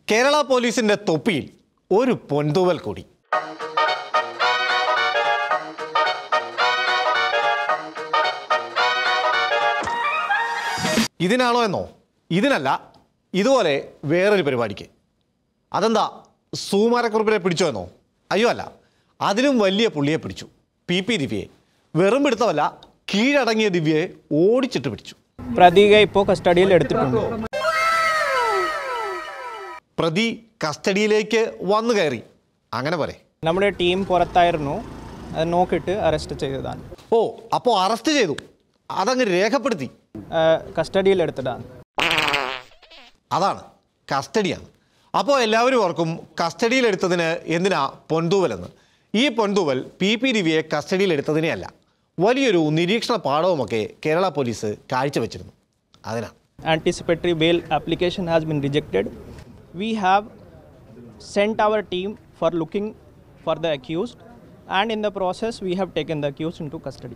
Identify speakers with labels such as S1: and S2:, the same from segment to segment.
S1: കേരള പോലീസിന്റെ തൊപ്പിയിൽ ഒരു പൊൻതൂവൽ കൂടി ഇതിനാണോ എന്നോ ഇതിനല്ല ഇതുപോലെ വേറൊരു പരിപാടിക്ക് അതെന്താ സുകുമാരക്കുറുപ്പിനെ പിടിച്ചോ എന്നോ അയ്യോ അല്ല അതിലും വലിയ പുള്ളിയെ പിടിച്ചു പി പി ദിവ്യയെ വെറും പിടുത്തമല്ല കീഴടങ്ങിയ ദിവ്യയെ ഓടിച്ചിട്ട് പിടിച്ചു
S2: പ്രതിക ഇപ്പോൾ കസ്റ്റഡിയിൽ എടുത്തിട്ടുണ്ട്
S1: പ്രതി കസ്റ്റഡിയിലേക്ക് വന്നു കയറി അങ്ങനെ പറയേ
S2: നമ്മുടെ ടീം പുറത്തായിരുന്നു അത് നോക്കിയിട്ട് അറസ്റ്റ് ചെയ്തതാണ്
S1: ഓ അപ്പോൾ അറസ്റ്റ് ചെയ്തു അതങ്ങ് രേഖപ്പെടുത്തി
S2: കസ്റ്റഡിയിൽ എടുത്തതാണ്
S1: അതാണ് കസ്റ്റഡിയാണ് അപ്പോൾ എല്ലാവരും ഓർക്കും കസ്റ്റഡിയിലെടുത്തതിന് എന്തിനാ പൊൻതൂവലെന്ന് ഈ പൊൻതൂവൽ പി പി ദിവ്യയെ കസ്റ്റഡിയിലെടുത്തതിനെയല്ല വലിയൊരു നിരീക്ഷണ പാഠവുമൊക്കെ കേരള പോലീസ് കാഴ്ചവെച്ചിരുന്നു അതിനാണ്
S2: anticipatory bail application has been rejected. We have sent our team for looking for the accused, and in the process, we have taken the accused into custody.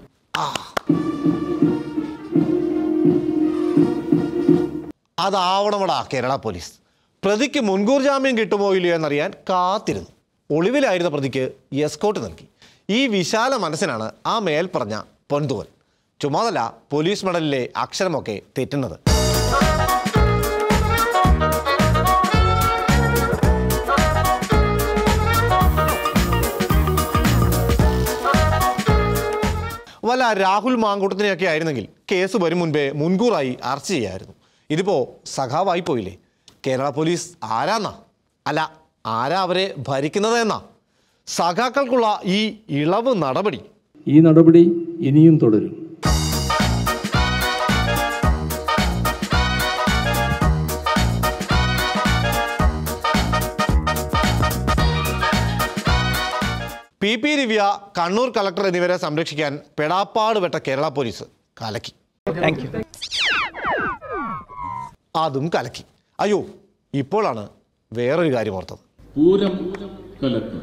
S1: അതാവണമടാ കേരള പോലീസ് പ്രതിക്ക് മുൻകൂർ ജാമ്യം കിട്ടുമോ ഇല്ലയോ എന്നറിയാൻ കാത്തിരുന്നു ഒളിവിലായിരുന്ന പ്രതിക്ക് എസ്കോട്ട് നൽകി ഈ വിശാല മനസ്സിനാണ് ആ മേൽ പറഞ്ഞ പൊൻതുവൽ ചുമ്മാതല്ല പോലീസ് മെഡലിലെ അക്ഷരമൊക്കെ തെറ്റുന്നത് വല്ല രാഹുൽ മാങ്കൂട്ടത്തിനെയൊക്കെ ആയിരുന്നെങ്കിൽ കേസ് വരും മുൻപേ മുൻകൂറായി അറസ്റ്റ് ചെയ്യായിരുന്നു ഇതിപ്പോ സഖാവായി പോയില്ലേ കേരള പോലീസ് ആരാന്നാ അല്ല ആരാ അവരെ ഭരിക്കുന്നത് എന്നാ സഖാക്കൾക്കുള്ള ഈ ഇളവ് നടപടി
S3: ഈ നടപടി ഇനിയും തുടരും
S1: P P Divya Kannur collector എന്നിവരെ സംരക്ഷിക്കാൻ പെടാപ്പാട് വെട്ട കേരള പോലീസ് കലക്കി
S2: Thank you.
S1: അതും കലക്കി അയ്യോ ഇപ്പോഴാണ് വേറൊരു കാര്യം ഓർത്തത്
S4: പൂരം കലക്കും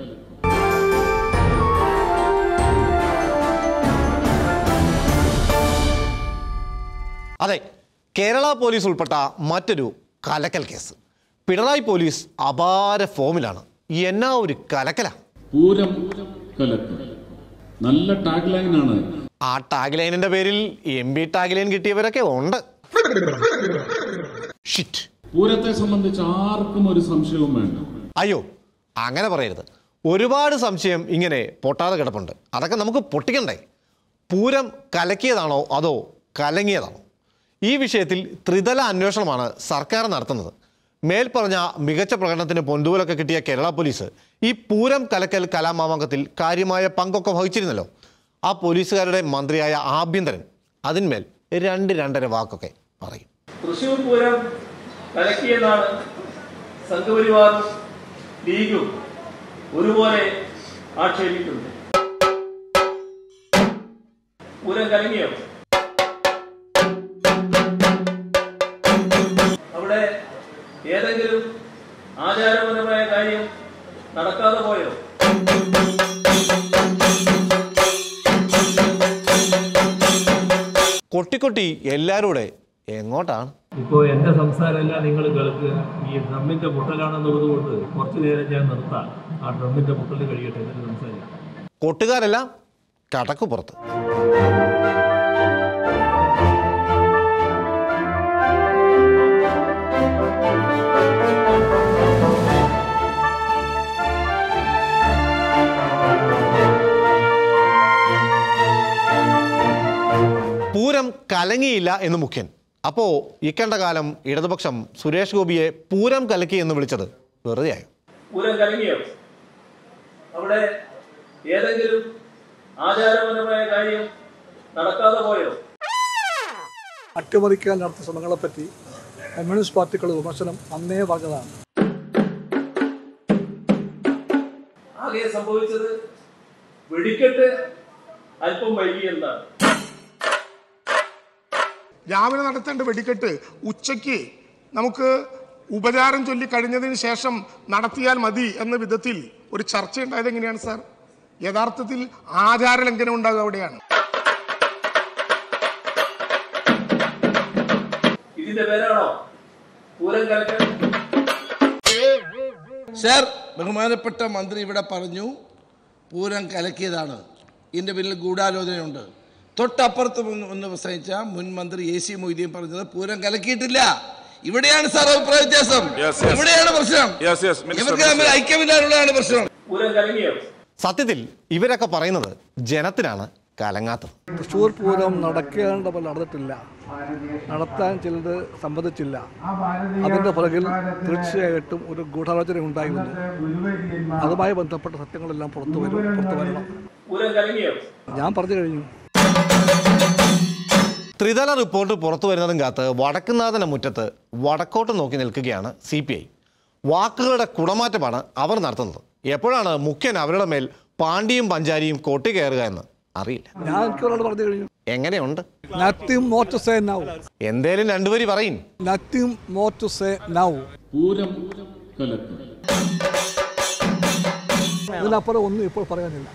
S1: അതെ കേരള പോലീസ് ഉൾപ്പെട്ട മറ്റൊരു കലക്കൽ കേസ് പിണറായി പോലീസ് അപാര ഫോമിലാണ് എന്നാ ഒരു കലക്കല
S4: പൂരം കലക്കും നല്ല ടാഗ് ലൈനാണ്
S1: ആ ടാഗ് ലൈനിന്റെ പേരിൽ എം ബി ടാഗ് ലൈൻ കിട്ടിയവരൊക്കെ ഉണ്ട് ഷിറ്റ്
S4: പൂരത്തെ സംബന്ധിച്ച് ആർക്കും ഒരു സംശയവും വേണ്ട
S1: അയ്യോ അങ്ങനെ പറയരുത് ഒരുപാട് സംശയം ഇങ്ങനെ പൊട്ടാതെ കിടപ്പുണ്ട് അതൊക്കെ നമുക്ക് പൊട്ടിക്കണ്ടേ പൂരം കലക്കിയതാണോ അതോ കലങ്ങിയതാണോ ഈ വിഷയത്തിൽ ത്രിതല അന്വേഷണമാണ് സർക്കാർ നടത്തുന്നത് മേൽപ്പറഞ്ഞ മികച്ച പ്രകടനത്തിന് പൊന്തുവലൊക്കെ കിട്ടിയ കേരള പോലീസ് ഈ പൂരം കലക്കൽ കലാമാമാങ്കത്തിൽ കാര്യമായ പങ്കൊക്കെ വഹിച്ചിരുന്നല്ലോ ആ പോലീസുകാരുടെ മന്ത്രിയായ ആഭ്യന്തരൻ അതിന്മേൽ രണ്ട് രണ്ടര വാക്കൊക്കെ പറയും
S5: തൃശൂർ പൂരം കലക്കിയെന്നാണ് സംഘപരിവാറും ലീഗും ഒരുപോലെ ആക്ഷേപിക്കുന്നത് പൂരം കലങ്ങിയോ അവിടെ ഏതെങ്കിലും ആചാരപരമായ കാര്യം നടക്കാതെ പോയോ
S1: കൊട്ടിക്കൊട്ടി എല്ലാവരുടെ എങ്ങോട്ടാണ്
S6: ഇപ്പോൾ എൻ്റെ സംസാരമെല്ലാം നിങ്ങൾ കേൾക്കുക ഈ ഡ്രമ്മിൻ്റെ മുട്ടലാണെന്നുള്ളത് കൊണ്ട് കുറച്ച് നേരം ഞാൻ നിർത്താം ആ ഡ്രമ്മിൻ്റെ മുട്ടൽ കഴിയട്ടെ എന്നിട്ട് സംസാരിക്കാം
S1: കൊട്ടുകാരെല്ലാം കടക്ക് പുറത്ത് പൂരം കലങ്ങിയില്ല എന്ന് മുഖ്യൻ അപ്പോ ഇക്കണ്ട കാലം ഇടതുപക്ഷം സുരേഷ് ഗോപിയെ പൂരം കലക്കി എന്ന് വിളിച്ചത് വെറുതെയായോ
S5: പൂരം കലങ്ങിയോ അവിടെ ഏതെങ്കിലും ആചാരപരമായ കാര്യം നടക്കാതെ പോയോ
S7: അട്ടിമറിക്കാൻ നടത്തിയ ശ്രമങ്ങളെപ്പറ്റി കമ്മ്യൂണിസ്റ്റ് പാർട്ടികളുടെ വിമർശനം അന്നേ പറഞ്ഞതാണ്
S5: ആകെ സംഭവിച്ചത് വെടിക്കെട്ട് അല്പം വൈകി എന്നാണ്
S8: രാവിലെ നടത്തേണ്ട വെടിക്കെട്ട് ഉച്ചയ്ക്ക് നമുക്ക് ഉപചാരം ചൊല്ലി കഴിഞ്ഞതിന് ശേഷം നടത്തിയാൽ മതി എന്ന വിധത്തിൽ ഒരു ചർച്ച ഉണ്ടായത് എങ്ങനെയാണ് സാർ യഥാർത്ഥത്തിൽ ആചാര ലംഘനം ഉണ്ടാകുക അവിടെയാണ്
S5: ഇതിന്റെ പേരാണോ പൂരം കലക്കൽ
S9: സർ ബഹുമാനപ്പെട്ട മന്ത്രി ഇവിടെ പറഞ്ഞു പൂരം കലക്കിയതാണ് ഇതിൻ്റെ പിന്നിൽ ഗൂഢാലോചനയുണ്ട് തൊട്ടപ്പുറത്ത് ഒന്ന് ഒന്ന് പ്രസംഗിച്ച മുൻ മന്ത്രി എ സി മൊയ്തീൻ പറഞ്ഞത് പൂരം കലക്കിയിട്ടില്ല ഇവിടെയാണ് സാർ അഭിപ്രായ വ്യത്യാസം ഇവിടെയാണ് പ്രശ്നം ഇവർക്ക് തമ്മിൽ ഐക്യമില്ലാനുള്ളതാണ് പ്രശ്നം
S5: പൂരം കലങ്ങിയോ
S1: സത്യത്തിൽ ഇവരൊക്കെ പറയുന്നത് ജനത്തിനാണ് കലങ്ങാത്തത്
S7: തൃശ്ശൂർ പൂരം നടക്കേണ്ട പോലെ നടന്നിട്ടില്ല നടത്താൻ ചിലത് സമ്മതിച്ചില്ല അതിൻ്റെ പുറകിൽ തീർച്ചയായിട്ടും ഒരു ഗൂഢാലോചന ഉണ്ടായിരുന്നു അതുമായി ബന്ധപ്പെട്ട സത്യങ്ങളെല്ലാം പുറത്തു വരും പുറത്തു വരണം
S5: പൂരം കലങ്ങിയോ
S7: ഞാൻ പറഞ്ഞു കഴിഞ്ഞു
S1: ത്രിതല റിപ്പോർട്ട് പുറത്തു വരുന്നതും കാത്ത് വടക്കുന്നാഥന മുറ്റത്ത് വടക്കോട്ട് നോക്കി നിൽക്കുകയാണ് സി പി ഐ വാക്കുകളുടെ കുടമാറ്റമാണ് അവർ നടത്തുന്നത് എപ്പോഴാണ് മുഖ്യൻ അവരുടെ മേൽ പാണ്ടിയും പഞ്ചാരിയും കൊട്ടി കയറുക എന്ന് അറിയില്ല
S7: ഞാൻ എനിക്ക് ഒരാൾ പറഞ്ഞു കഴിഞ്ഞു
S1: എങ്ങനെയുണ്ട്
S7: nothing more to say now
S1: എന്തേലും രണ്ടുപേരി പറയും
S7: nothing more to say now
S4: Pooram കലക്ക്
S7: ഇതിനപ്പുറം ഒന്നും ഇപ്പോൾ പറയാനില്ല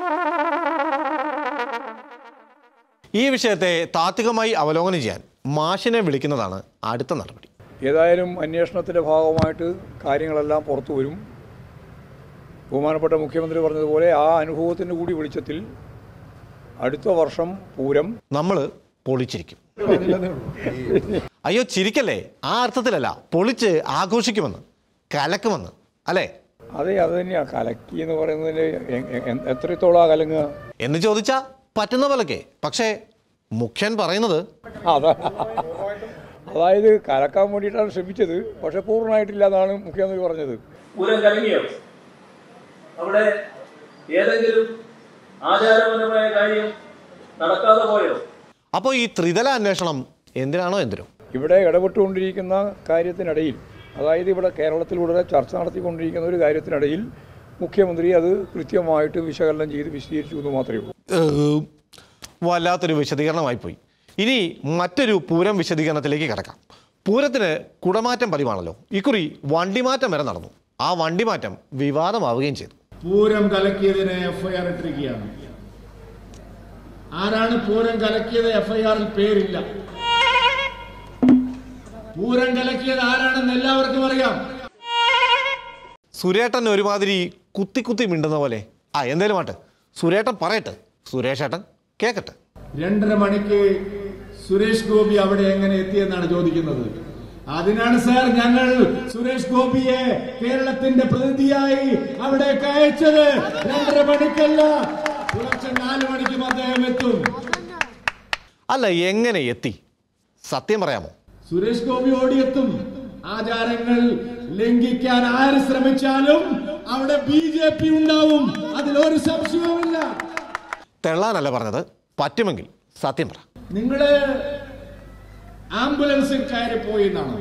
S1: ഈ വിഷയത്തെ താത്വികമായി അവലോകനം ചെയ്യാൻ മാഷിനെ വിളിക്കുന്നതാണ് അടുത്ത നടപടി
S10: ഏതായാലും അന്വേഷണത്തിൻ്റെ ഭാഗമായിട്ട് കാര്യങ്ങളെല്ലാം പുറത്തു വരും ബഹുമാനപ്പെട്ട മുഖ്യമന്ത്രി പറഞ്ഞതുപോലെ ആ അനുഭവത്തിൻ്റെ കൂടി വെളിച്ചത്തിൽ അടുത്ത വർഷം പൂരം
S1: നമ്മൾ പൊളിച്ചിരിക്കും അയ്യോ ചിരിക്കല്ലേ ആ അർത്ഥത്തിലല്ല പൊളിച്ച് ആഘോഷിക്കുമെന്ന് കലക്കുമെന്ന് അല്ലേ
S10: അതെ അത് തന്നെയാണ് കലക്കി എന്ന് പറയുന്നതിൽ എ- എ- എ- എത്രത്തോളം കലങ്ങുക
S1: എന്ന് ചോദിച്ചാ പറ്റുന്ന പോലൊക്കെ പക്ഷേ മുഖ്യൻ പറയുന്നത്
S10: അതാ അതായത് കലക്കാൻ വേണ്ടിയിട്ടാണ് ശ്രമിച്ചത് പക്ഷെ പൂർണ്ണമായിട്ടില്ല എന്നാണ് മുഖ്യമന്ത്രി പറഞ്ഞത്
S5: പൂരം കലങ്ങിയോ അവിടെ ഏതെങ്കിലും ആചാരപരമായ കാര്യം നടക്കാതെ പോയോ
S1: അപ്പോൾ ഈ ത്രിതല അന്വേഷണം എന്തിനാണോ എന്തിനോ
S10: ഇവിടെ ഇടപെട്ടുകൊണ്ടിരിക്കുന്ന കാര്യത്തിനിടയിൽ അതായത് ഇവിടെ കേരളത്തിലൂടെ ചർച്ച നടത്തിക്കൊണ്ടിരിക്കുന്ന ഒരു കാര്യത്തിനിടയിൽ മുഖ്യമന്ത്രി അത് കൃത്യമായിട്ട് വിശകലനം ചെയ്ത് വിശദീകരിച്ചു എന്ന് മാത്രമേ ഉള്ളൂ
S1: ഏഹ്, വല്ലാത്തൊരു വിശദീകരണമായി പോയി ഇനി മറ്റൊരു പൂരം വിശദീകരണത്തിലേക്ക് കിടക്കാം പൂരത്തിന് കുടമാറ്റം പതിവാണല്ലോ ഇക്കുറി വണ്ടിമാറ്റം വരെ നടന്നു ആ വണ്ടിമാറ്റം വിവാദമാവുകയും ചെയ്തു
S4: പൂരം കലക്കിയതിന് എഫ്ഐആർ ഇട്ടിരിക്കുകയാണ് ആരാണ് പൂരം കലക്കിയത് എഫ്ഐആറിൽ പേരില്ല പൂരം കലക്കിയത് ആരാണെന്ന് എല്ലാവർക്കും അറിയാം
S1: സുരേട്ടൻ ഒരുമാതിരി കുത്തി കുത്തി മിണ്ടുന്ന പോലെ ആ എന്തേലും ആട്ടെ സുരേട്ടൻ പറയട്ടെ സുരേഷേട്ടൻ കേക്കട്ടെ
S4: രണ്ടര മണിക്ക് സുരേഷ് ഗോപി അവിടെ എങ്ങനെ എത്തിയെന്നാണ് ചോദിക്കുന്നത് അതിനാണ് സാർ ഞങ്ങൾ സുരേഷ് ഗോപിയെ കേരളത്തിന്റെ പ്രതിനിധിയായി അവിടേക്ക് അയച്ചത് രണ്ടര മണിക്കല്ല പുലർച്ചെ നാല് മണിക്കും അദ്ദേഹം എത്തും
S1: അല്ല എങ്ങനെ എത്തി സത്യം പറയാമോ
S4: സുരേഷ് ഗോപി ഓടിയെത്തും ആചാരങ്ങൾ ലംഘിക്കാൻ ആര് ശ്രമിച്ചാലും അവിടെ ബി ജെ പി ഉണ്ടാവും അതിലൊരു സംശയവുമില്ല
S1: തെള്ളാനല്ല പറഞ്ഞത് പറ്റുമെങ്കിൽ സത്യം പറ
S4: നിങ്ങള് ആംബുലൻസിൽ കയറി പോയി എന്നാണ്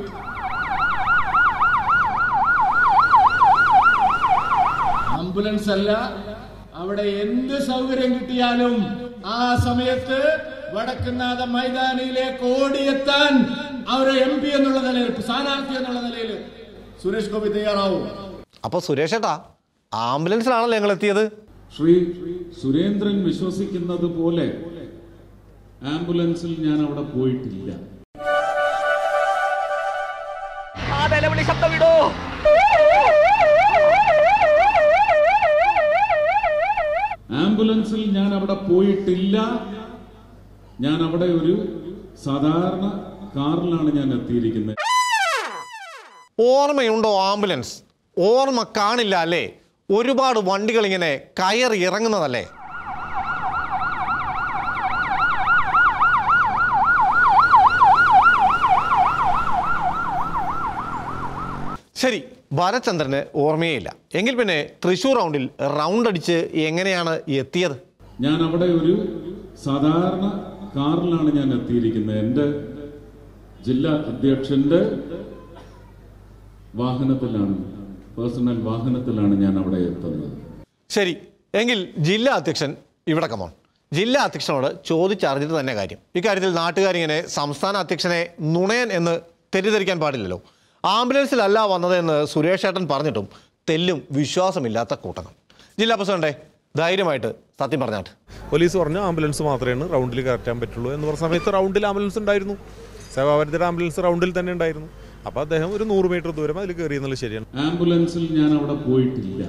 S4: ആംബുലൻസ് അല്ല അവിടെ എന്ത് സൗകര്യം കിട്ടിയാലും ആ സമയത്ത് വടക്കുന്നാഥ മൈതാനിയിലേക്ക് ഓടിയെത്താൻ അവരെ എം പി എന്നുള്ള നിലയിൽ സ്ഥാനാർത്ഥി എന്നുള്ള നിലയിൽ സുരേഷ് ഗോപി തയ്യാറാവും
S1: അപ്പോൾ സുരേഷേട്ടാ ആംബുലൻസിലാണല്ലോ ഞങ്ങൾ എത്തിയത്
S4: ശ്രീ സുരേന്ദ്രൻ വിശ്വസിക്കുന്നത് പോലെ ആംബുലൻസിൽ ഞാൻ അവിടെ പോയിട്ടില്ല ആംബുലൻസിൽ ഞാൻ അവിടെ പോയിട്ടില്ല ഞാൻ അവിടെ ഒരു സാധാരണ കാറിലാണ് ഞാൻ എത്തിയിരിക്കുന്നത്
S1: ഓർമ്മയുണ്ടോ ആംബുലൻസ് ഓർമ്മ കാണില്ല അല്ലേ ഒരുപാട് വണ്ടികൾ ഇങ്ങനെ കയറി ഇറങ്ങുന്നതല്ലേ ശരി ഭരചന്ദ്രന് ഓർമ്മയേയില്ല എങ്കിൽ പിന്നെ തൃശൂർ റൗണ്ടിൽ റൗണ്ട് അടിച്ച് എങ്ങനെയാണ് എത്തിയത്
S4: ഞാൻ അവിടെ ഒരു സാധാരണ കാറിലാണ് ഞാൻ എത്തിയിരിക്കുന്നത് എൻ്റെ ജില്ലാ അധ്യക്ഷന്റെ വാഹനത്തിലാണ് പേഴ്സണൽ വാഹനത്തിലാണ് ഞാൻ അവിടെ എത്തുന്നത്
S1: ശരി എങ്കിൽ ജില്ലാ അധ്യക്ഷൻ ഇവിടെ കമോൺ ജില്ലാ അധ്യക്ഷനോട് ചോദിച്ചറിഞ്ഞിട്ട് തന്നെ കാര്യം ഇക്കാര്യത്തിൽ നാട്ടുകാരിങ്ങനെ സംസ്ഥാന അധ്യക്ഷനെ നുണയൻ എന്ന് തെറ്റിദ്ധരിക്കാൻ പാടില്ലല്ലോ ആംബുലൻസിലല്ല വന്നതെന്ന് സുരേഷ് ഏട്ടൻ പറഞ്ഞിട്ടും തെല്ലും വിശ്വാസമില്ലാത്ത കൂട്ടങ്ങൾ ജില്ലാ പ്രസിഡന്റെ ധൈര്യമായിട്ട് സത്യം പറഞ്ഞാട്ട്
S11: പോലീസ് പറഞ്ഞു ആംബുലൻസ് മാത്രമേ റൗണ്ടിൽ കയറ്റാൻ പറ്റുള്ളൂ എന്ന് പറഞ്ഞ സമയത്ത് റൗണ്ടിൽ ആംബുലൻസ് ഉണ്ടായിരുന്നു സേവാഭാരതിയുടെ ആംബുലൻസ് റൗണ്ടിൽ തന്നെ ഉണ്ടായിരുന്നു അപ്പോൾ അദ്ദേഹം ഒരു നൂറ് മീറ്റർ ദൂരം അതിൽ കയറി എന്നുള്ളത് ശരിയാണ്
S12: ആംബുലൻസിൽ ഞാൻ അവിടെ പോയിട്ടില്ല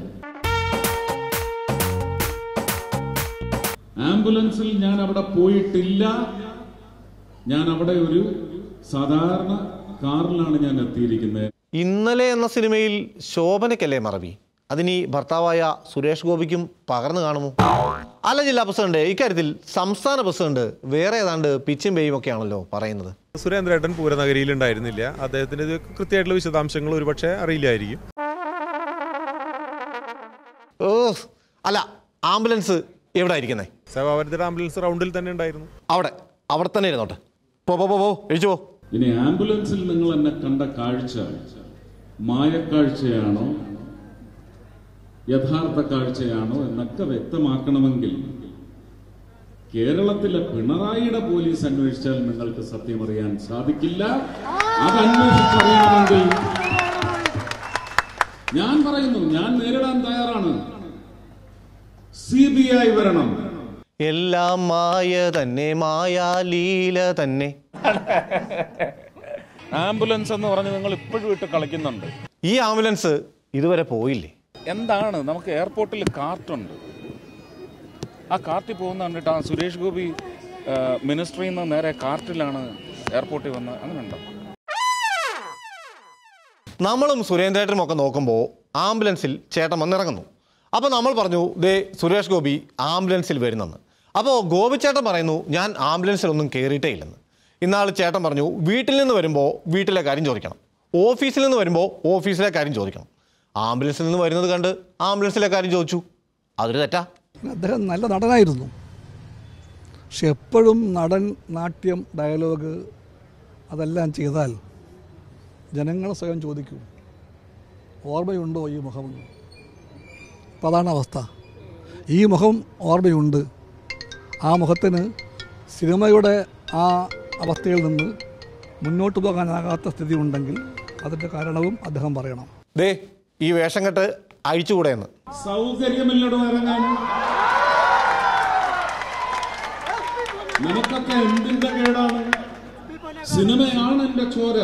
S12: ആംബുലൻസിൽ ഞാൻ അവിടെ പോയിട്ടില്ല ഞാൻ അവിടെ ഒരു സാധാരണ കാറിലാണ് ഞാൻ എത്തിയിരിക്കുന്നത്
S1: ഇന്നലെ എന്ന സിനിമയിൽ ശോഭനയ്ക്കല്ലേ മറവി അതിനി ഭർത്താവായ സുരേഷ് ഗോപിക്കും പകർന്നു കാണുമോ അല്ല ജില്ലാ പ്രസിഡന്റ് ഇക്കാര്യത്തിൽ സംസ്ഥാന പ്രസിഡന്റ് വേറെ ഏതാണ്ട് പിച്ചും പേയും ഒക്കെയാണല്ലോ പറയുന്നത്
S11: സുരേന്ദ്രേട്ടൻ പൂരനഗരിയിൽ ഉണ്ടായിരുന്നില്ല അദ്ദേഹത്തിന് ഇത് കൃത്യമായിട്ടുള്ള വിശദാംശങ്ങൾ ഒരുപക്ഷെ അറിയില്ലായിരിക്കും
S1: ഓ അല്ല ആംബുലൻസ് എവിടെ ഇരിക്കുന്നേ
S11: സേവാവരത്തിൻ്റെ ആംബുലൻസ് റൗണ്ടിൽ തന്നെ ഉണ്ടായിരുന്നു
S1: അവിടെ അവിടെ തന്നെ ഇരുന്നോട്ടെ പോ പോ പോ പോ എഴുച്ചു പോ
S12: ഇനി ആംബുലൻസിൽ നിങ്ങൾ എന്നെ കണ്ട കാഴ്ച മായക്കാഴ്ചയാണോ യഥാർത്ഥ കാഴ്ചയാണോ എന്നൊക്കെ വ്യക്തമാക്കണമെങ്കിൽ കേരളത്തിലെ പിണറായിയുടെ പോലീസ് അന്വേഷിച്ചാൽ നിങ്ങൾക്ക് സത്യം അറിയാൻ സാധിക്കില്ല അത് അന്വേഷിച്ചറിയണമെങ്കിൽ ഞാൻ പറയുന്നു ഞാൻ നേരിടാൻ തയ്യാറാണ് സി ബി ഐ വരണം
S1: എല്ലാം മായ തന്നെ മായാലീല തന്നെ
S13: ആംബുലൻസ് എന്ന് പറഞ്ഞ് നിങ്ങൾ ഇപ്പോഴും ഇട്ട് കളിക്കുന്നുണ്ട്
S1: ഈ ആംബുലൻസ് ഇതുവരെ പോയില്ലേ
S13: എന്താണ് നമുക്ക് എയർപോർട്ടിൽ കാർട്ടുണ്ട് ആ കാർട്ടിൽ പോകുന്ന കണ്ടിട്ട് ആ സുരേഷ് ഗോപി ആ, മിനിസ്ട്രിയിൽ നിന്ന് നേരെ കാർട്ടിലാണ് എയർപോർട്ടിൽ വന്ന് അങ്ങനെ ഉണ്ടോ
S1: നമ്മളും സുരേന്ദ്രേട്ടനും ഒക്കെ നോക്കുമ്പോൾ ആംബുലൻസിൽ ചേട്ടൻ വന്നിറങ്ങുന്നു അപ്പോൾ നമ്മൾ പറഞ്ഞു ദേ സുരേഷ് ഗോപി ആംബുലൻസിൽ വരുന്നെന്ന് അപ്പോൾ ഗോപിച്ചേട്ടൻ പറയുന്നു ഞാൻ ആംബുലൻസിലൊന്നും കയറിയിട്ടേ ഇല്ലെന്ന് ഇന്നാൾ ചേട്ടൻ പറഞ്ഞു വീട്ടിൽ നിന്ന് വരുമ്പോൾ വീട്ടിലെ കാര്യം ചോദിക്കണം ഓഫീസിൽ നിന്ന് വരുമ്പോൾ ഓഫീസിലെ കാര്യം ചോദിക്കണം ആംബുലൻസിൽ നിന്ന് വരുന്നത് കണ്ട് ആംബുലൻസിലെ കാര്യം ചോദിച്ചു അതൊരു തെറ്റാ
S7: അദ്ദേഹം നല്ല നടനായിരുന്നു പക്ഷെ എപ്പോഴും നടൻ നാട്യം ഡയലോഗ് അതെല്ലാം ചെയ്താൽ ജനങ്ങൾ സ്വയം ചോദിക്കും ഓർമ്മയുണ്ടോ ഈ മുഖമെന്ന് അപ്പം അതാണ് അവസ്ഥ ഈ മുഖം ഓർമ്മയുണ്ട് ആ മുഖത്തിന് സിനിമയുടെ ആ അവസ്ഥയിൽ നിന്ന് മുന്നോട്ട് പോകാനാകാത്ത സ്ഥിതി ഉണ്ടെങ്കിൽ അതിൻ്റെ കാരണവും അദ്ദേഹം പറയണം
S1: ദേ ഈ വേഷം കെട്ട് അഴിച്ചുകൂടെയെന്ന്
S12: സൗകര്യമില്ലടോ ഇറങ്ങാൻ നിനക്കൊക്കെ എന്തിന്റെ കേടാണ് സിനിമയാണ് എന്റെ ചോര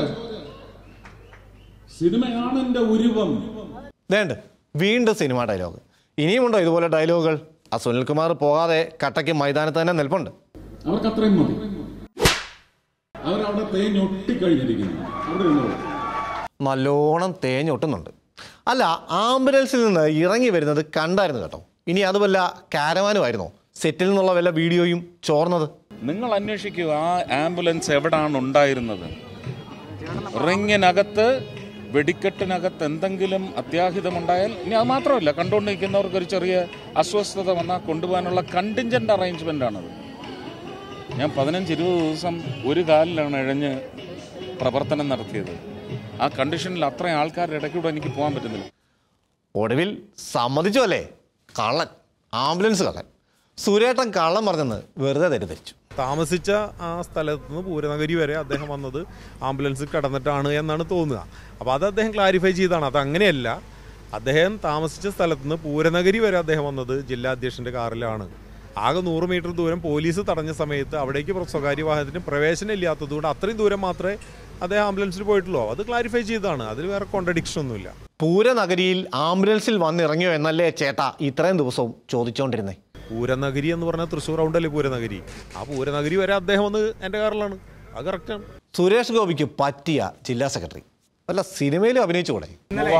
S12: സിനിമയാണ് എന്റെ ഉരുവം
S1: വേണ്ട വീണ്ടും സിനിമ ഡയലോഗ് ഇനിയുമുണ്ടോ ഇതുപോലെ ഡയലോഗുകൾ ആ സുനിൽകുമാർ പോകാതെ കട്ടയ്ക്ക് മൈതാനത്ത് തന്നെ നിൽപ്പുണ്ട്
S12: അവർക്ക് അത്രയും മതി അവരവിടെ തേഞ്ഞൊട്ടിക്കഴിഞ്ഞിരിക്കുന്നു അവിടെ ഇരുന്നോളൂ
S1: നല്ലോണം തേഞ്ഞൊട്ടുന്നുണ്ട് അല്ല ആംബുലൻസിൽ നിന്ന് ഇറങ്ങി വരുന്നത് കണ്ടായിരുന്നു കേട്ടോ ഇനി അത് വല്ല കാരവാനുമായിരുന്നോ സെറ്റിൽ നിന്നുള്ള വല്ല വീഡിയോയും ചോർന്നത്
S13: നിങ്ങൾ അന്വേഷിക്കൂ ആ ആംബുലൻസ് എവിടാണ് ഉണ്ടായിരുന്നത് റിങ്ങിനകത്ത് വെടിക്കെട്ടിനകത്ത് എന്തെങ്കിലും അത്യാഹിതമുണ്ടായാൽ ഇനി അത് മാത്രമല്ല കണ്ടുകൊണ്ടിരിക്കുന്നവർക്ക് ഒരു ചെറിയ അസ്വസ്ഥത വന്നാൽ കൊണ്ടുപോകാനുള്ള കണ്ടിഞ്ചൻ്റ് അറേഞ്ച്മെൻ്റ് ആണത് ഞാൻ പതിനഞ്ച് ഇരുപത് ദിവസം ഒരു കാലിലാണ് ഇഴഞ്ഞ് പ്രവർത്തനം നടത്തിയത് ആ കണ്ടീഷനിൽ അത്രയും ആൾക്കാരുടെ ഇടയ്ക്കൂടെ എനിക്ക് പോകാൻ പറ്റുന്നില്ല
S1: ഒടുവിൽ സമ്മതിച്ചു അല്ലേ കള്ളൻ ആംബുലൻസ് കള്ളൻ സുരേട്ടൻ കള്ളം പറഞ്ഞെന്ന് വെറുതെ തെറ്റിദ്ധരിച്ചു
S11: താമസിച്ച ആ സ്ഥലത്ത് നിന്ന് പൂരനഗരി വരെ അദ്ദേഹം വന്നത് ആംബുലൻസിൽ കടന്നിട്ടാണ് എന്നാണ് തോന്നുക അപ്പോൾ അത് അദ്ദേഹം ക്ലാരിഫൈ ചെയ്താണ് അത് അങ്ങനെയല്ല അദ്ദേഹം താമസിച്ച സ്ഥലത്ത് നിന്ന് പൂരനഗരി വരെ അദ്ദേഹം വന്നത് ജില്ലാ അധ്യക്ഷൻ്റെ കാറിലാണ് ആകെ നൂറ് മീറ്റർ ദൂരം പോലീസ് തടഞ്ഞ സമയത്ത് അവിടേക്ക് പ്ര- സ്വകാര്യ വാഹനത്തിന് പ്രവേശനം ഇല്ലാത്തതുകൊണ്ട് അത്രയും ദൂരം മാത്രമേ അദ്ദേഹം ആംബുലൻസിൽ പോയിട്ടുള്ളൂ അത് ക്ലാരിഫൈ ചെയ്തതാണ് അതിൽ വേറെ കോൺട്രഡിക്ഷൻ ഒന്നുമില്ല
S1: പൂരനഗരിയിൽ ആംബുലൻസിൽ വന്നിറങ്ങിയോ എന്നല്ലേ ചേട്ടാ ഇത്രയും ദിവസവും ചോദിച്ചുകൊണ്ടിരുന്നേ
S11: പൂരനഗരി എന്ന് പറഞ്ഞാൽ തൃശ്ശൂർ റൗണ്ടല്ലേ പൂരനഗരി ആ പൂരനഗരി വരെ അദ്ദേഹം വന്ന് എൻ്റെ കാറിലാണ് അത് കറക്റ്റാണ്
S1: സുരേഷ് ഗോപിക്ക് പറ്റിയ ജില്ലാ സെക്രട്ടറി വല്ല സിനിമയിലും അഭിനയിച്ചുകൂടെ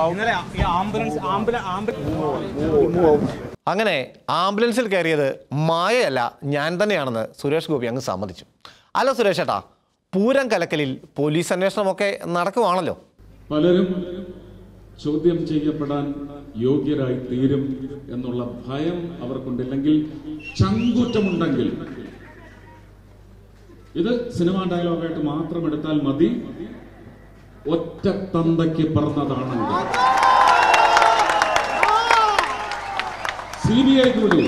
S1: അങ്ങനെ ആംബുലൻസിൽ കയറിയത് മായയല്ല ഞാൻ തന്നെയാണെന്ന് സുരേഷ് ഗോപി അങ്ങ് സമ്മതിച്ചു അല്ല സുരേഷ് ഏട്ടാ പൂരം കലക്കലിൽ പോലീസ് അന്വേഷണമൊക്കെ നടക്കുവാണല്ലോ
S12: പലരും ചോദ്യം ചെയ്യപ്പെടാൻ യോഗ്യരായി തീരും എന്നുള്ള ഭയം അവർക്കുണ്ടില്ലെങ്കിൽ ചങ്കുറ്റമുണ്ടെങ്കിൽ ഇത് സിനിമാ ഡയലോഗായിട്ട് മാത്രം എടുത്താൽ മതി ഒറ്റ തന്തയ്ക്ക് പറഞ്ഞതാണെങ്കിൽ സി ബി ഐ കൂടി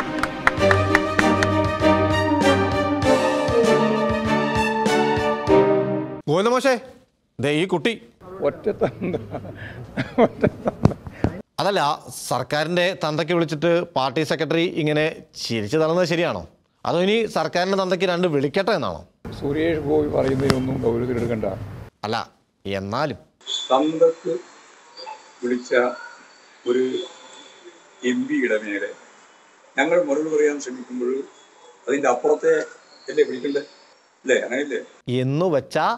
S1: ഗോവിന്ദമോശേ ദേ ഈ കുട്ടി
S10: ഒറ്റത്തന്ത
S1: അതല്ല സർക്കാരിൻ്റെ തന്തയ്ക്ക് വിളിച്ചിട്ട് പാർട്ടി സെക്രട്ടറി ഇങ്ങനെ ചിരിച്ചു തള്ളുന്നത് ശരിയാണോ അതോ ഇനി സർക്കാരിൻ്റെ തന്തയ്ക്ക് രണ്ട് വിളിക്കട്ടെ എന്നാണോ
S10: സുരേഷ് ഗോപി പറയുന്നതിനൊന്നും ഗൗരവത്തിലെടുക്കണ്ട
S1: അല്ല എന്നാലും
S14: തന്തക്ക് വിളിച്ച ഒരു എം പിയുടെ മേലെ ഞങ്ങൾ മറുപടി പറയാൻ ശ്രമിക്കുമ്പോൾ അതിൻ്റെ അപ്പുറത്തെ അല്ലേ വിളിക്കണ്ടേ അല്ലേ അങ്ങനെയല്ലേ
S1: എന്നു വെച്ചാ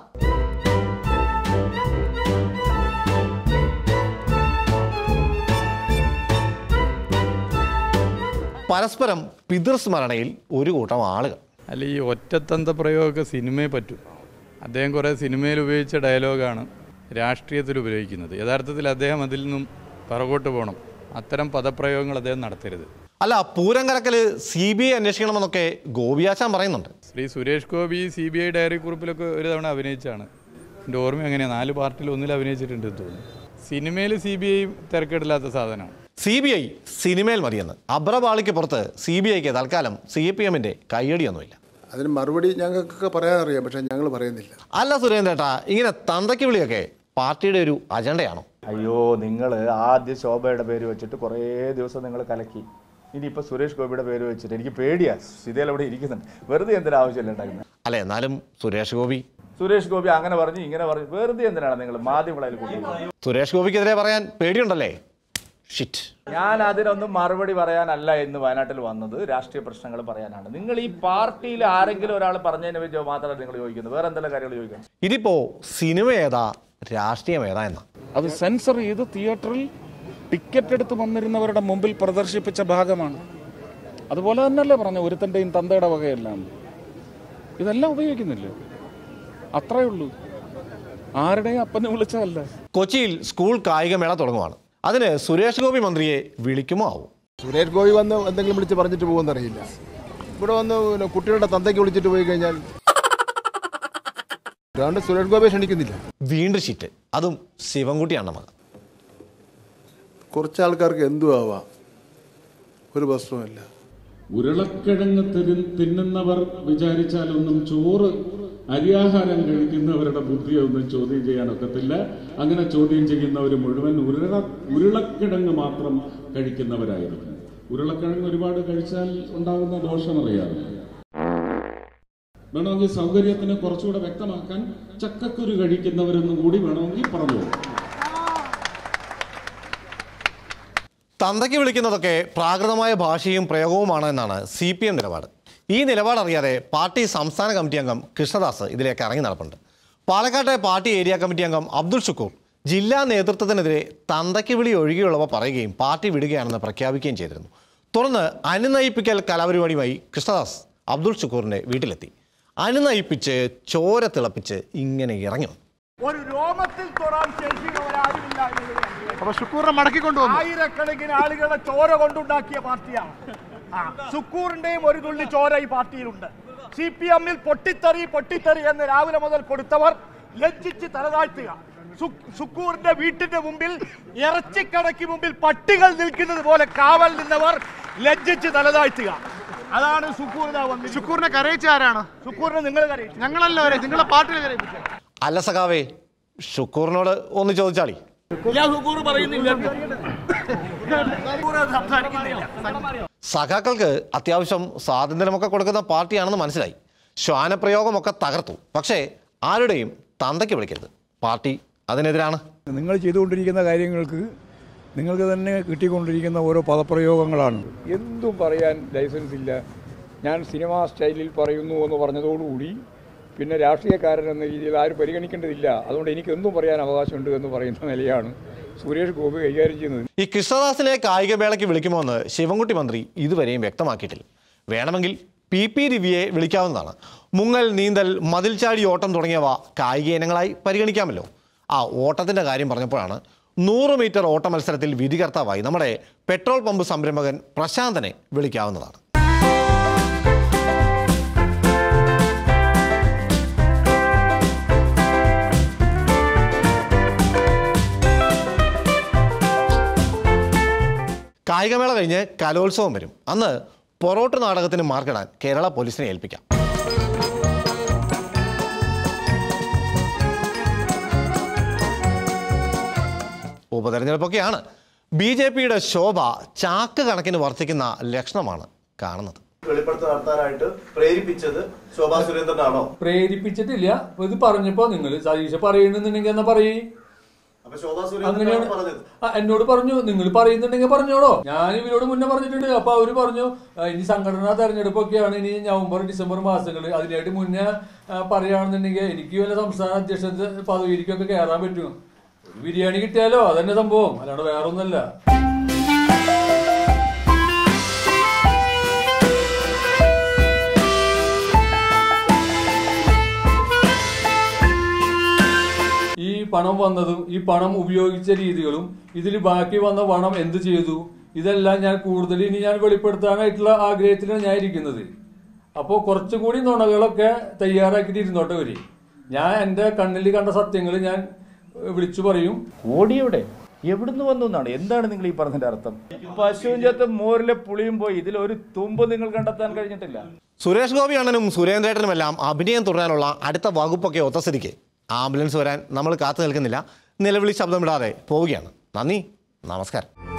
S1: പരസ്പരം പിതൃസ്മരണയിൽ ഒരു കൂട്ടം ആളുകൾ
S15: അല്ല ഈ ഒറ്റത്തന്ത പ്രയോഗമൊക്കെ സിനിമയെ പറ്റും അദ്ദേഹം കുറേ സിനിമയിൽ ഉപയോഗിച്ച ഡയലോഗാണ് രാഷ്ട്രീയത്തിൽ ഉപയോഗിക്കുന്നത് യഥാർത്ഥത്തിൽ അദ്ദേഹം അതിൽ നിന്നും പുറകോട്ട് പോകണം അത്തരം പദപ്രയോഗങ്ങൾ അദ്ദേഹം നടത്തരുത്
S1: അല്ല പൂരം കലക്കല് സി ബി ഐ അന്വേഷിക്കണമെന്നൊക്കെ ഗോപിയാച്ചാൻ പറയുന്നുണ്ട്
S15: Shri Suresh Gopi C B I diary കുറിപ്പിലൊക്കെ ഒരു തവണ അഭിനയിച്ചാണ് എൻ്റെ ഓർമ്മ എങ്ങനെയാണ് നാല് പാർട്ടിയിൽ ഒന്നിൽ അഭിനയിച്ചിട്ടുണ്ട് എന്ന് തോന്നുന്നു സിനിമയിൽ സി ബി ഐ തിരക്കേടില്ലാത്ത സാധനമാണ്
S1: സി ബി ഐ സിനിമയിൽ മതിയെന്ന് അബ്രപാളിക്ക് പുറത്ത് സി ബി ഐക്ക് തൽക്കാലം സി പി എമ്മിന്റെ കൈയടിയൊന്നുമില്ല
S16: അതിന് മറുപടി ഞങ്ങൾക്കൊക്കെ പറയാനറിയാം പക്ഷെ ഞങ്ങൾ പറയുന്നില്ല
S1: അല്ല സുരേന്ദ്രേട്ടാ ഇങ്ങനെ തന്തയ്ക്ക് വിളിയൊക്കെ പാർട്ടിയുടെ ഒരു അജണ്ടയാണോ
S17: അയ്യോ നിങ്ങൾ ആദ്യം ശോഭയുടെ പേര് വെച്ചിട്ട് കുറേ ദിവസം നിങ്ങൾ കലക്കി ഇനിയിപ്പോൾ സുരേഷ് ഗോപിയുടെ പേര് വെച്ചിട്ട് എനിക്ക് പേടിയാ സ്ഥിതിയിൽ അവിടെ ഇരിക്കുന്നുണ്ട് വെറുതെ എന്തിനാ ആവശ്യമില്ല ഉണ്ടാക്കുന്നത്
S1: അല്ല എന്നാലും സുരേഷ് ഗോപി
S17: സുരേഷ് ഗോപി അങ്ങനെ പറഞ്ഞു ഇങ്ങനെ പറഞ്ഞു വെറുതെ എന്തിനാണ് നിങ്ങൾ മാധ്യമങ്ങളിൽ കൊണ്ടുപോകുന്നത്
S1: സുരേഷ് ഗോപിക്കെതിരെ പറയാൻ പേടിയുണ്ടല്ലേ ഷിറ്റ്
S17: ഞാൻ അതിനൊന്നും മറുപടി പറയാനല്ല ഇന്ന് വയനാട്ടിൽ വന്നത് രാഷ്ട്രീയ പ്രശ്നങ്ങൾ പറയാനാണ് നിങ്ങൾ ഈ പാർട്ടിയിൽ ആരെങ്കിലും ഒരാൾ പറഞ്ഞതിനെ പറ്റി മാത്രമല്ല നിങ്ങൾ ചോദിക്കുന്നത് വേറെ എന്തെല്ലാം കാര്യങ്ങൾ ചോദിക്കണം
S1: ഇതിപ്പോ സിനിമ ഏതാ രാഷ്ട്രീയം ഏതാ എന്നാ
S13: അത് സെൻസർ ചെയ്ത് തിയേറ്ററിൽ ടിക്കറ്റ് എടുത്ത് വന്നിരുന്നവരുടെ മുമ്പിൽ പ്രദർശിപ്പിച്ച ഭാഗമാണ് അതുപോലെ തന്നെയല്ലേ പറഞ്ഞു ഒരുത്തൻ്റെയും തന്തയുടെ വകയെല്ലാം ഇതെല്ലാം ഉപയോഗിക്കുന്നില്ലേ അത്രേ ഉള്ളൂ ആരുടെയും അപ്പനെ വിളിച്ചതല്ല
S1: കൊച്ചിയിൽ സ്കൂൾ കായികമേള തുടങ്ങുവാണ് അതിന് സുരേഷ് ഗോപി മന്ത്രിയെ വിളിക്കുമോ ആവും
S16: സുരേഷ് ഗോപി വന്ന് എന്തെങ്കിലും വിളിച്ച് പറഞ്ഞിട്ട് പോകുമെന്ന് അറിയില്ല ഇവിടെ വന്ന് പിന്നെ കുട്ടികളുടെ തന്തയ്ക്ക് വിളിച്ചിട്ട് പോയി കഴിഞ്ഞാൽ അതുകൊണ്ട് സുരേഷ് ഗോപിയെ ക്ഷണിക്കുന്നില്ല
S1: വീണ്ടും ഷിറ്റ് അതും ശിവൻകുട്ടിയാണ് മകൻ
S16: കുറച്ച് ആൾക്കാർക്ക് എന്തും ആവാം ഒരു പ്രശ്നവുമില്ല
S12: ഉരുളക്കിഴങ്ങ് തിരി തിന്നുന്നവർ വിചാരിച്ചാലൊന്നും ചോറ് അരിയാഹാരം കഴിക്കുന്നവരുടെ ബുദ്ധിയൊന്നും ചോദ്യം ചെയ്യാനൊക്കത്തില്ല അങ്ങനെ ചോദ്യം ചെയ്യുന്നവർ മുഴുവൻ ഉരുള ഉരുളക്കിഴങ്ങ് മാത്രം കഴിക്കുന്നവരായിരിക്കും ഉരുളക്കിഴങ്ങ് ഒരുപാട് കഴിച്ചാൽ ഉണ്ടാകുന്ന ദോഷമറിയാറില്ല വേണമെങ്കിൽ സൗകര്യത്തിന് കുറച്ചുകൂടെ വ്യക്തമാക്കാൻ ചക്കക്കുരു കഴിക്കുന്നവരെന്നും കൂടി വേണമെങ്കിൽ പറഞ്ഞു
S1: തന്തയ്ക്ക് വിളിക്കുന്നതൊക്കെ പ്രാകൃതമായ ഭാഷയും പ്രയോഗവുമാണ് എന്നാണ് സി പി എം നിലപാട് ഈ നിലപാട് അറിയാതെ പാർട്ടി സംസ്ഥാന കമ്മിറ്റി അംഗം കൃഷ്ണദാസ് ഇതിലേക്ക് ഇറങ്ങി നടപ്പുണ്ട് പാലക്കാട്ടെ പാർട്ടി ഏരിയ കമ്മിറ്റി അംഗം അബ്ദുൾ ഷുക്കൂർ ജില്ലാ നേതൃത്വത്തിനെതിരെ തന്തയ്ക്ക് വിളി ഒഴികെയുള്ളവ പറയുകയും പാർട്ടി വിടുകയാണെന്ന് പ്രഖ്യാപിക്കുകയും ചെയ്തിരുന്നു തുടർന്ന് അനുനയിപ്പിക്കൽ കലാപരിപാടിയുമായി കൃഷ്ണദാസ് അബ്ദുൾ ഷുക്കൂറിൻ്റെ വീട്ടിലെത്തി അനുനയിപ്പിച്ച് ചോര തിളപ്പിച്ച് ഇങ്ങനെ ഇറങ്ങി വന്നു
S18: ഒരു രോമത്തിൽ തൊടാൻ ശേഷിയുള്ളവരാരുമില്ല
S16: അപ്പൊ ഷുക്കൂറിനെ മടക്കി കൊണ്ടുവന്നു
S18: ആയിരക്കണക്കിന് ആളുകളെ ചോര കൊണ്ടുണ്ടാക്കിയ പാർട്ടിയാണ് ആ സുക്കൂറിന്റെയും ഒരു തുള്ളി ചോര ഈ പാർട്ടിയിലുണ്ട് സി പി എമ്മിൽ പൊട്ടിത്തെറി പൊട്ടിത്തെറി എന്ന് രാവിലെ മുതൽ കൊടുത്തവർ ലജ്ജിച്ച് തലതാഴ്ത്തുക സു- സുക്കൂറിന്റെ വീട്ടിന്റെ മുമ്പിൽ ഇറച്ചിക്കടയ്ക്ക് മുമ്പിൽ പട്ടികൾ നിൽക്കുന്നത് പോലെ കാവൽ നിന്നവർ ലജ്ജിച്ച് തലതാഴ്ത്തുക അതാണ് സുക്കൂറിനെ വന്നത്
S16: ഷുക്കൂറിനെ കരയിച്ച ആരാണ്
S18: സുക്കൂറിനെ നിങ്ങൾ കരയിച്ചു
S16: ഞങ്ങളല്ല വരെ നിങ്ങളെ പാർട്ടിയിൽ കരയിപ്പിച്ചത്
S1: അല്ല സഖാവേ ഷുക്കൂറിനോട് ഒന്ന് ചോദിച്ചാളി
S18: ഞാൻ സുക്കൂർ പറയുന്നില്ല സുക്കൂർ സംസാരിക്കുന്നില്ല
S1: സഖാക്കൾക്ക് അത്യാവശ്യം സ്വാതന്ത്ര്യമൊക്കെ കൊടുക്കുന്ന പാർട്ടിയാണെന്ന് മനസ്സിലായി ശ്വാനപ്രയോഗമൊക്കെ തകർത്തു പക്ഷേ ആരുടെയും തന്തയ്ക്ക് വിളിക്കരുത് പാർട്ടി അതിനെതിരാണ്
S10: നിങ്ങൾ ചെയ്തുകൊണ്ടിരിക്കുന്ന കാര്യങ്ങൾക്ക് നിങ്ങൾക്ക് തന്നെ കിട്ടിക്കൊണ്ടിരിക്കുന്ന ഓരോ പദപ്രയോഗങ്ങളാണ് എന്തും പറയാൻ ലൈസൻസ് ഇല്ല ഞാൻ സിനിമാ സ്റ്റൈലിൽ പറയുന്നു എന്ന് പറഞ്ഞതോടുകൂടി പിന്നെ രാഷ്ട്രീയക്കാരൻ എന്ന രീതിയിൽ ആരും പരിഗണിക്കേണ്ടതില്ല അതുകൊണ്ട് എനിക്ക് എന്തും പറയാൻ അവകാശമുണ്ട് എന്ന് പറയുന്ന നിലയാണ് സുരേഷ് ഗോപി കൈകാര്യം ചെയ്യുന്നത്
S1: ഈ കൃഷ്ണദാസിനെ കായികമേളയ്ക്ക് വിളിക്കുമോ എന്ന് ശിവൻകുട്ടി മന്ത്രി ഇതുവരെയും വ്യക്തമാക്കിയിട്ടില്ല വേണമെങ്കിൽ പി പി രവിയെ വിളിക്കാവുന്നതാണ് മുങ്ങൽ നീന്തൽ മതിൽചാടി ഓട്ടം തുടങ്ങിയവ കായിക ഇനങ്ങളായി പരിഗണിക്കാമല്ലോ ആ ഓട്ടത്തിൻ്റെ കാര്യം പറഞ്ഞപ്പോഴാണ് നൂറ് മീറ്റർ ഓട്ട മത്സരത്തിൽ വിധികർത്താവായി നമ്മുടെ പെട്രോൾ പമ്പ് സംരംഭകൻ പ്രശാന്തനെ വിളിക്കാവുന്നതാണ് കായികമേള കഴിഞ്ഞ് കലോത്സവം വരും അന്ന് പൊറോട്ട് നാടകത്തിന് മാർക്കിടാൻ കേരള പോലീസിനെ ഏൽപ്പിക്കാം ഉപതെരഞ്ഞെടുപ്പൊക്കെയാണ് ബി ജെ പിയുടെ ശോഭ ചാക്ക് കണക്കിന് വർദ്ധിക്കുന്ന ലക്ഷണമാണ് കാണുന്നത്
S17: വെളിപ്പെടുത്തൽ നടത്താനായിട്ട് പ്രേരിപ്പിച്ചത് ശോഭാ സുരേന്ദ്രനാണോ
S19: പ്രേരിപ്പിച്ചിട്ടില്ല ഇത് പറഞ്ഞപ്പോ നിങ്ങൾ സതീശ പറയുന്നുണ്ടെങ്കിൽ എന്നാ പറയേ
S17: അപ്പൊ ശോഭാ
S19: അങ്ങനെയാണ്
S17: സുരേന്ദ്രനാണ് പറഞ്ഞത്
S19: ആ, എന്നോട് പറഞ്ഞു നിങ്ങൾ പറയുന്നുണ്ടെങ്കിൽ പറഞ്ഞോളോ ഞാൻ ഇവരോട് മുന്നേ പറഞ്ഞിട്ടുണ്ട് അപ്പൊ അവര് പറഞ്ഞു ആ, ഇനി സംഘടനാ തെരഞ്ഞെടുപ്പൊക്കെയാണ് ഇനി നവംബർ ഡിസംബർ മാസങ്ങൾ അതിനായിട്ട് മുന്നേ ആ, പറയുകയാണെന്നുണ്ടെങ്കിൽ എനിക്ക് വല്ല സംസ്ഥാന അധ്യക്ഷ പദവിയിലേക്കൊക്കെ കയറാൻ പറ്റും ഒരു ബിരിയാണി കിട്ടിയാലോ അതന്നെ സംഭവം അല്ലാണ്ട് വേറെ ഒന്നല്ല ഈ പണം വന്നതും ഈ പണം ഉപയോഗിച്ച രീതികളും ഇതിൽ ബാക്കി വന്ന പണം എന്ത് ചെയ്തു ഇതെല്ലാം ഞാൻ കൂടുതൽ ഇനി ഞാൻ വെളിപ്പെടുത്താനായിട്ടുള്ള ആഗ്രഹത്തിലാണ് ഞാൻ ഇരിക്കുന്നത് അപ്പോൾ കുറച്ചുകൂടി നുണകളൊക്കെ തയ്യാറാക്കിയിട്ട് ഇരുന്നോട്ടെ വരി ഞാൻ എൻ്റെ കണ്ണിൽ കണ്ട സത്യങ്ങൾ ഞാൻ ഏഹ്, വിളിച്ചു പറയും
S17: ഓടിയുടെ എവിടുന്ന് വന്നു എന്നാണ് എന്താണ് നിങ്ങൾ ഈ പറഞ്ഞതിന്റെ അർത്ഥം പശുവിൻ്റെ മോരിലെ പുളിയും പോയി ഇതിൽ ഒരു തുമ്പ് നിങ്ങൾ കണ്ടെത്താൻ കഴിഞ്ഞിട്ടില്ല
S1: സുരേഷ് ഗോപി അണ്ണനും സുരേന്ദ്രേട്ടനുമെല്ലാം അഭിനയം തുടരാനുള്ള അടുത്ത വകുപ്പൊക്കെ ഒത്തസ്ഥിതിക്ക് ആംബുലൻസ് വരാൻ നമ്മൾ കാത്തു നിൽക്കുന്നില്ല നിലവിളി ശബ്ദമിടാതെ പോവുകയാണ് നന്ദി നമസ്കാരം